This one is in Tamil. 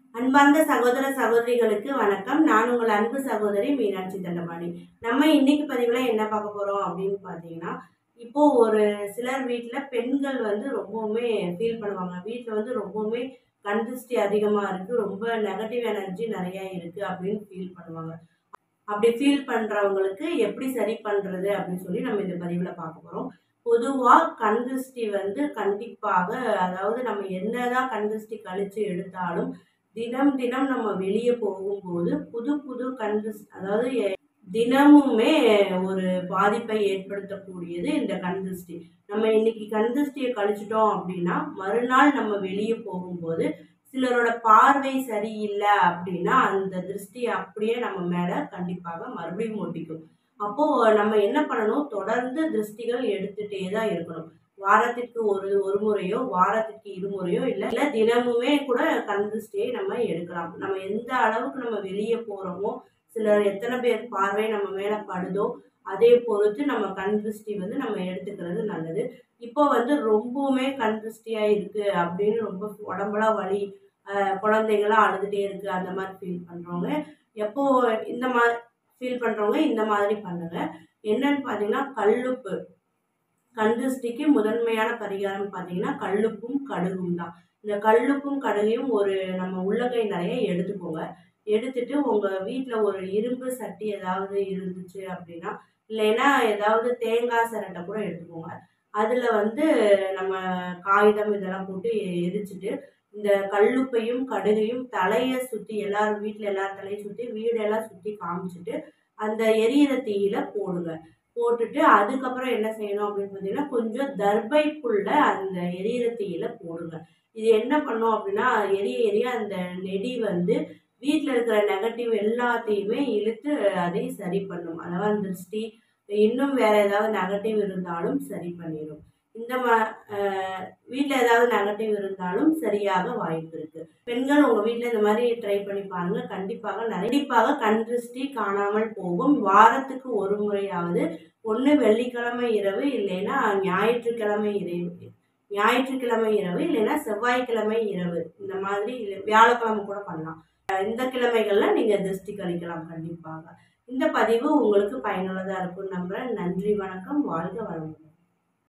அன்பார்ந்த சகோதர சகோதரிகளுக்கு வணக்கம் நான் உங்கள் அன்பு சகோதரி மீனாட்சி தண்டபாணி நம்ம இன்னைக்கு பதிவில் என்ன பார்க்க போகிறோம் அப்படின்னு பார்த்தீங்கன்னா இப்போ ஒரு சிலர் வீட்டில் பெண்கள் வந்து ரொம்பவுமே ஃபீல் பண்ணுவாங்க வீட்டில் வந்து ரொம்பவுமே கண்டிஸ்டி அதிகமாக இருக்குது ரொம்ப நெகட்டிவ் எனர்ஜி நிறையா இருக்குது அப்படின்னு ஃபீல் பண்ணுவாங்க அப்படி ஃபீல் பண்ணுறவங்களுக்கு எப்படி சரி பண்ணுறது அப்படின்னு சொல்லி நம்ம இந்த பதிவில் பார்க்க போகிறோம் பொதுவாக கண்திருஷ்டி வந்து கண்டிப்பாக அதாவது நம்ம என்னதான் கண்திருஷ்டி கழித்து எடுத்தாலும் தினம் தினம் நம்ம வெளியே போகும்போது புது புது கண்திருஷ்டி அதாவது எ- தினமுமே ஒரு பாதிப்பை ஏற்படுத்தக்கூடியது இந்த கண்திருஷ்டி நம்ம இன்னைக்கு கண்திருஷ்டியை கழிச்சிட்டோம் அப்படின்னா மறுநாள் நம்ம வெளியே போகும்போது சிலரோட பார்வை சரியில்லை அப்படின்னா அந்த திருஷ்டி அப்படியே நம்ம மேலே கண்டிப்பாக மறுபடியும் ஒட்டிக்கும் அப்போ நம்ம என்ன பண்ணணும் தொடர்ந்து திருஷ்டிகள் எடுத்துட்டே தான் இருக்கணும் வாரத்திற்கு ஒரு ஒரு முறையோ வாரத்திற்கு இருமுறையோ இல்லை இல்லை தினமுமே கூட கண் திருஷ்டியை நம்ம எடுக்கலாம் நம்ம எந்த அளவுக்கு நம்ம வெளியே போகிறோமோ சிலர் எத்தனை பேர் பார்வை நம்ம மேலே படுதோ அதே பொறுத்து நம்ம கண் திருஷ்டி வந்து நம்ம எடுத்துக்கிறது நல்லது இப்போ வந்து ரொம்பவுமே கண் திருஷ்டியாக இருக்குது அப்படின்னு ரொம்ப உடம்புலாம் வலி ஆஹ் குழந்தைங்களாம் அழுதுகிட்டே இருக்குது அந்த மாதிரி ஃபீல் பண்ணுறவங்க எப்போ இந்த மாதிரி ஃபீல் பண்ணுறவங்க இந்த மாதிரி பண்ணுங்க என்னன்னு பார்த்தீங்கன்னா கல்லுப்பு கண்திருஷ்டிக்கு முதன்மையான பரிகாரம் பார்த்தீங்கன்னா கல்லுப்பும் கடுகும் தான் இந்த கல்லுப்பும் கடுகையும் ஒரு நம்ம உள்ளகை நிறைய எடுத்துக்கோங்க எடுத்துட்டு உங்கள் வீட்டில் ஒரு இரும்பு சட்டி ஏதாவது இருந்துச்சு அப்படின்னா இல்லைன்னா ஏதாவது தேங்காய் சிரட்டை கூட எடுத்துக்கோங்க அதில் வந்து நம்ம காகிதம் இதெல்லாம் போட்டு எ- எரிச்சிட்டு இந்த கல்லுப்பையும் கடுகையும் தலையை சுற்றி எல்லார் வீட்டில் எல்லார் தலையை சுற்றி வீடெல்லாம் சுற்றி காமிச்சிட்டு அந்த எரியிற தீயில போடுங்க போட்டுட்டு அதுக்கப்புறம் என்ன செய்யணும் அப்படின்னு பார்த்தீங்கன்னா கொஞ்சம் தர்பைக்குள்ள அந்த எரியிற தீயில போடுங்க இது என்ன பண்ணும் அப்படின்னா எரிய எரிய அந்த நெடி வந்து வீட்டில் இருக்கிற நெகட்டிவ் எல்லாத்தையுமே இழுத்து அதை சரி பண்ணும் அதாவது திருஷ்டி இன்னும் வேற ஏதாவது நெகட்டிவ் இருந்தாலும் சரி பண்ணிடும் இந்த மா வீட்டில் ஏதாவது நெகட்டிவ் இருந்தாலும் சரியாக வாய்ப்பு இருக்கு பெண்கள் உங்கள் வீட்டில் இந்த மாதிரி ட்ரை பண்ணி பாருங்க கண்டிப்பாக நிறைய கண்டிப்பாக கண் திருஷ்டி காணாமல் போகும் வாரத்துக்கு ஒரு முறையாவது ஒன்று வெள்ளிக்கிழமை இரவு இல்லைன்னா ஞாயிற்றுக்கிழமை இரவு ஞாயிற்றுக்கிழமை இரவு இல்லைன்னா செவ்வாய்க்கிழமை இரவு இந்த மாதிரி இல்லை வியாழக்கிழமை கூட பண்ணலாம் அஹ் இந்த கிழமைகளில் நீங்கள் திருஷ்டி கழிக்கலாம் கண்டிப்பாக இந்த பதிவு உங்களுக்கு பயனுள்ளதாக இருக்கும் நம்புகிறேன் நன்றி வணக்கம் வாழ்க வளமுடன்